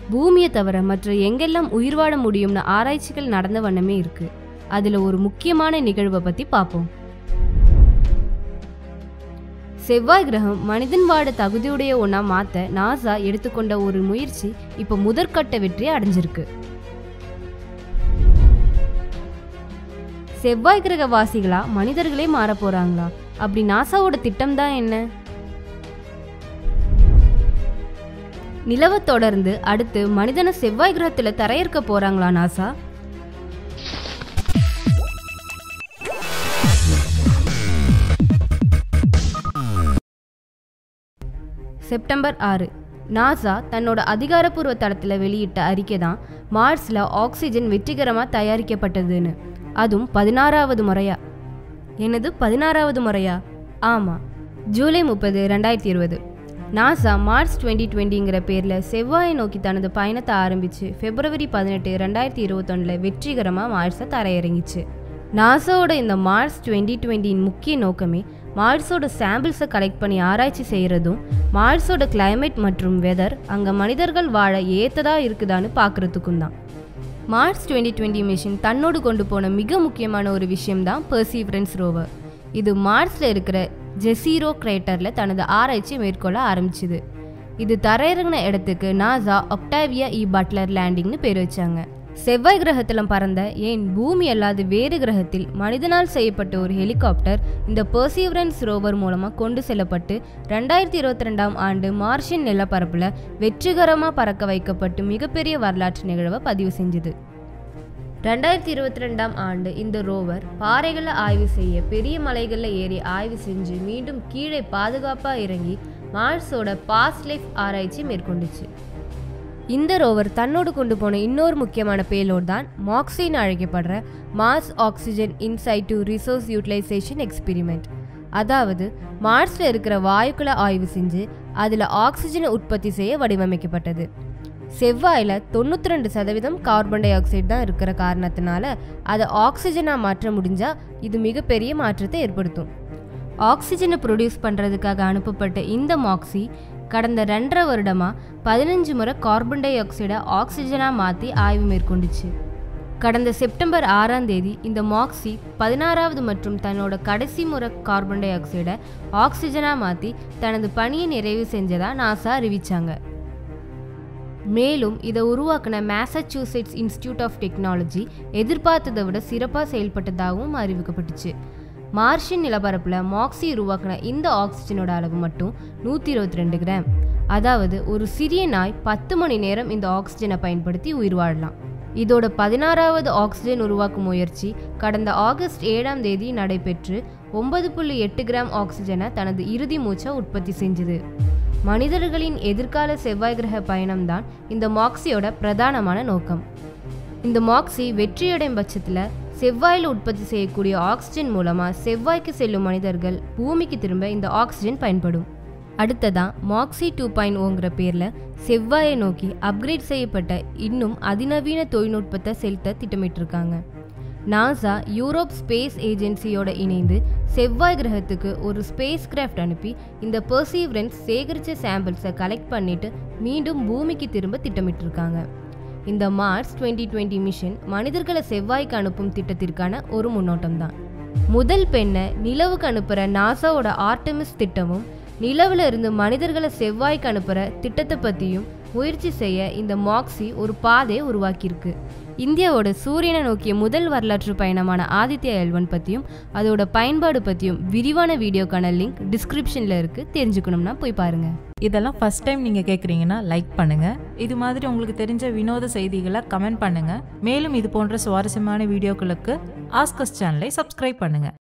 பூமியை தவிர மற்ற எங்கெல்லாம் உயிர் வாழ முடியும்னு ஆராய்ச்சிகள் நடந்த வண்ணமே இருக்கு அதுல ஒரு முக்கியமான நிகழ்வை பத்தி பார்ப்போம் செவ்வாய் கிரகம் மனிதன் வாழ தகுதியுடைய ஒன்றா மாற்ற நாசா எடுத்துக்கொண்ட ஒரு முயற்சி இப்போ முதற்கட்ட வெற்றியை அடைஞ்சிருக்கு செவ்வாய் கிரக வாசிகளா மனிதர்களே மாற போறாங்களா அப்படி நாசாவோட திட்டம் தான் என்ன நிலவை தொடர்ந்து அடுத்து மனிதனை செவ்வாய் கிரகத்துல தரையிறக்க போறாங்களா நாசா செப்டம்பர் ஆறு நாசா தன்னோட அதிகாரப்பூர்வ தளத்தில் வெளியிட்ட அறிக்கை தான் மார்ஸில் ஆக்சிஜன் வெற்றிகரமாக தயாரிக்கப்பட்டதுன்னு அதுவும் பதினாறாவது முறையா என்னது பதினாறாவது முறையா ஆமாம் ஜூலை முப்பது ரெண்டாயிரத்தி இருபது நாசா மார்ச் டுவெண்ட்டி டுவெண்ட்டிங்கிற பேரில் செவ்வாயை நோக்கி தனது பயணத்தை ஆரம்பித்து பிப்ரவரி பதினெட்டு ரெண்டாயிரத்தி இருபத்தொன்னில் வெற்றிகரமாக மார்ஸை தரையிறங்கிச்சு நாசாவோட இந்த மார்ச் டுவெண்ட்டி டுவெண்ட்டியின் முக்கிய நோக்கமே மார்ஸோட சாம்பிள்ஸை கலெக்ட் பண்ணி ஆராய்ச்சி செய்கிறதும் மார்ஸோட கிளைமேட் மற்றும் வெதர் அங்கே மனிதர்கள் வாழ ஏத்ததா இருக்குதான்னு பார்க்குறதுக்கும் தான் மார்ச் டுவெண்ட்டி டுவெண்ட்டி மிஷின் தன்னோடு கொண்டு போன மிக முக்கியமான ஒரு விஷயம்தான் பெர்சீவரன்ஸ் ரோவர் இது மார்ஸில் இருக்கிற ஜெசீரோ கிரேட்டரில் தனது ஆராய்ச்சி மேற்கொள்ள ஆரம்பிச்சுது இது தரையிறங்கின இடத்துக்கு நாசா ஒக்டாவியா இ பட்லர் லேண்டிங்னு பேர் வச்சாங்க செவ்வாய் கிரகத்தில் பறந்த ஏன் பூமி அல்லாத வேறு கிரகத்தில் மனிதனால் செய்யப்பட்ட ஒரு ஹெலிகாப்டர் இந்த பெர்சீவரன்ஸ் ரோவர் மூலமாக கொண்டு செல்லப்பட்டு ரெண்டாயிரத்தி இருபத்தி ரெண்டாம் ஆண்டு மார்ஷியன் நிலப்பரப்பில் வெற்றிகரமாக பறக்க வைக்கப்பட்டு மிகப்பெரிய வரலாற்று நிகழ்வை பதிவு செஞ்சுது ரெண்டாயிரத்தி இருபத்தி ரெண்டாம் ஆண்டு இந்த ரோவர் பாறைகளை ஆய்வு செய்ய பெரிய மலைகளில் ஏறி ஆய்வு செஞ்சு மீண்டும் கீழே பாதுகாப்பாக இறங்கி மார்ஸோட பாஸ்ட் லைஃப் ஆராய்ச்சி மேற்கொண்டுச்சு இந்த ரோவர் தன்னோடு கொண்டு போன இன்னொரு முக்கியமான பேலோட் தான் மாக்ஸின்னு அழைக்கப்படுற Mars oxygen in situ resource utilization experiment அதாவது மார்ஸில் இருக்கிற வாயுக்களை ஆய்வு செஞ்சு அதில் ஆக்சிஜனை உற்பத்தி செய்ய வடிவமைக்கப்பட்டது செவ்வாயில் தொண்ணூற்றி ரெண்டு சதவீதம் கார்பன் டை ஆக்சைடு தான் இருக்கிற காரணத்தினால அதை ஆக்சிஜனாக மாற்ற முடிஞ்சால் இது மிகப்பெரிய மாற்றத்தை ஏற்படுத்தும் ஆக்சிஜனை ப்ரொடியூஸ் பண்ணுறதுக்காக அனுப்பப்பட்ட இந்த மாக்ஸி கடந்த ரெண்டரை வருடமாக பதினஞ்சு முறை கார்பன் டை ஆக்சைடை ஆக்சிஜனாக மாற்றி ஆய்வு மேற்கொண்டுச்சு கடந்த செப்டம்பர் ஆறாம் தேதி இந்த மாக்ஸி பதினாறாவது மற்றும் தன்னோட கடைசி முறை கார்பன் டை ஆக்சைடை ஆக்சிஜனாக மாற்றி தனது பணியை நிறைவு செஞ்சதா நாசா அறிவிச்சாங்க மேலும் இதை உருவாக்கின மேசச்சூசெட்ஸ் இன்ஸ்டியூட் ஆஃப் டெக்னாலஜி எதிர்பார்த்ததை விட சிறப்பாக செயல்பட்டதாகவும் அறிவிக்கப்பட்டுச்சு மார்ஷியன் நிலப்பரப்பில் மாக்ஸி உருவாக்கின இந்த ஆக்சிஜனோட அளவு மட்டும் நூற்றி இருபத்தி ரெண்டு கிராம் அதாவது ஒரு சிறிய நாய் பத்து மணி நேரம் இந்த ஆக்சிஜனை பயன்படுத்தி உயிர் வாழலாம் இதோட பதினாறாவது ஆக்சிஜன் உருவாக்கும் முயற்சி கடந்த ஆகஸ்ட் ஏழாம் தேதி நடைபெற்று ஒன்பது புள்ளி எட்டு கிராம் ஆக்சிஜனை தனது இறுதி மூச்சை உற்பத்தி செஞ்சுது மனிதர்களின் எதிர்கால செவ்வாய் கிரக பயணம்தான் இந்த மாக்ஸியோட பிரதானமான நோக்கம் இந்த மாக்ஸி வெற்றியடையும் பட்சத்தில் செவ்வாயில் உற்பத்தி செய்யக்கூடிய ஆக்சிஜன் மூலமாக செவ்வாய்க்கு செல்லும் மனிதர்கள் பூமிக்கு திரும்ப இந்த ஆக்சிஜன் பயன்படும் அடுத்ததான் மாக்ஸி டூ பாயிண்ட் ஓங்கிற பேரில் செவ்வாயை நோக்கி அப்கிரேட் செய்யப்பட்ட இன்னும் அதிநவீன தொழில்நுட்பத்தை செலுத்த திட்டமிட்டிருக்காங்க நாசா யூரோப் ஸ்பேஸ் ஏஜென்சியோட இணைந்து செவ்வாய் கிரகத்துக்கு ஒரு ஸ்பேஸ் கிராஃப்ட் அனுப்பி இந்த பெர்சீவரன்ஸ் சேகரித்த சாம்பிள்ஸை கலெக்ட் பண்ணிட்டு மீண்டும் பூமிக்கு திரும்ப திட்டமிட்டிருக்காங்க இந்த மார்ச் டுவெண்ட்டி டுவெண்ட்டி மிஷன் மனிதர்களை செவ்வாய்க்கு அனுப்பும் திட்டத்திற்கான ஒரு முன்னோட்டம் தான் முதல் பெண்ணை நிலவுக்கு அனுப்புகிற நாசாவோட ஆர்டமிஸ் திட்டமும் நிலவுல இருந்து மனிதர்களை செவ்வாய்க்கு அனுப்புகிற திட்டத்தை பற்றியும் முயற்சி செய்ய இந்த மாக்ஸி ஒரு பாதையை உருவாக்கியிருக்கு இந்தியாவோட சூரியனை நோக்கிய முதல் வரலாற்று பயணமான ஆதித்யா எல்வன் பற்றியும் அதோட பயன்பாடு பற்றியும் விரிவான வீடியோக்கான லிங்க் டிஸ்கிரிப்ஷனில் இருக்குது தெரிஞ்சுக்கணும்னா போய் பாருங்கள் இதெல்லாம் ஃபர்ஸ்ட் டைம் நீங்கள் கேட்குறீங்கன்னா லைக் பண்ணுங்கள் இது மாதிரி உங்களுக்கு தெரிஞ்ச வினோத செய்திகளை கமெண்ட் பண்ணுங்கள் மேலும் இது போன்ற சுவாரஸ்யமான வீடியோக்களுக்கு ஆஸ்கஸ் சேனலை சப்ஸ்கிரைப் பண்ணுங்கள்